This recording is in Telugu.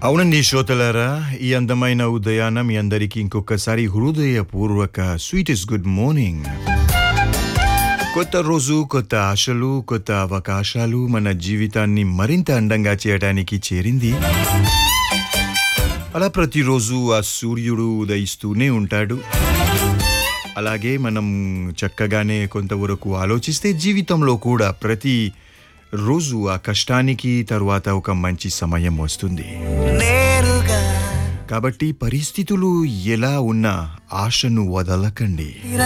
అవునండి శ్రోతలారా ఈ అందమైన ఉదయాన మీ అందరికీ ఇంకొకసారి హృదయపూర్వక స్వీటెస్ట్ గుడ్ మార్నింగ్ కొత్త రోజు కొత్త ఆశలు కొత్త అవకాశాలు మన జీవితాన్ని మరింత అందంగా చేయడానికి చేరింది అలా ప్రతిరోజు ఆ సూర్యుడు ఉదయిస్తూనే ఉంటాడు అలాగే మనం చక్కగానే కొంతవరకు ఆలోచిస్తే జీవితంలో కూడా ప్రతి రోజు ఆ కష్టానికి తరువాత ఒక మంచి సమయం వస్తుంది నేరుగా కాబట్టి పరిస్థితులు ఎలా ఉన్నా ఆశను వదలకండి